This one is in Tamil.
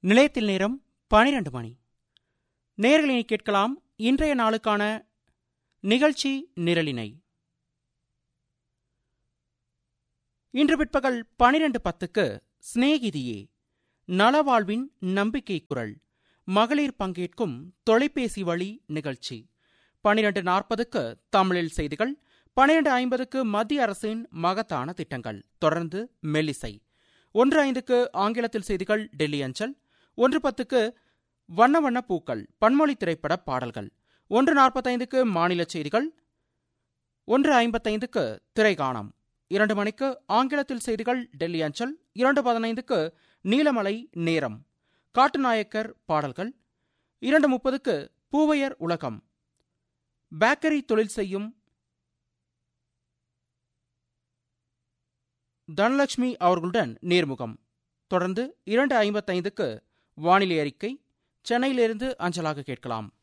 நிலையத்தில் நேரம் பனிரெண்டு மணி நேர்களினை கேட்கலாம் இன்றைய நாளுக்கான நிகழ்ச்சி நிரலினை இன்று பிற்பகல் பனிரெண்டு பத்துக்கு சிநேகிதியே நலவாழ்வின் நம்பிக்கை குரல் மகளிர் பங்கேற்கும் தொலைபேசி வழி நிகழ்ச்சி பனிரெண்டு நாற்பதுக்கு தமிழில் செய்திகள் பனிரெண்டு ஐம்பதுக்கு மத்திய அரசின் மகத்தான திட்டங்கள் தொடர்ந்து மெல்லிசை ஒன்று ஐந்துக்கு ஆங்கிலத்தில் செய்திகள் டெல்லி அஞ்சல் ஒன்று பத்துக்கு வண்ண வண்ண பூக்கள் பன்மொழி திரைப்பட பாடல்கள் ஒன்று நாற்பத்தைந்துக்கு மாநில செய்திகள் ஒன்று ஐம்பத்தைந்துக்கு திரைகாணம் இரண்டு மணிக்கு ஆங்கிலத்தில் செய்திகள் டெல்லி அஞ்சல் இரண்டு பதினைந்துக்கு நீலமலை நேரம் காட்டுநாயக்கர் பாடல்கள் இரண்டு முப்பதுக்கு பூவையர் உலகம் பேக்கரி தொழில் செய்யும் தனலட்சுமி அவர்களுடன் நேர்முகம் தொடர்ந்து இரண்டு ஐம்பத்தைந்துக்கு வானிலை அறிக்கை சென்னையிலிருந்து அஞ்சலாக கேட்கலாம்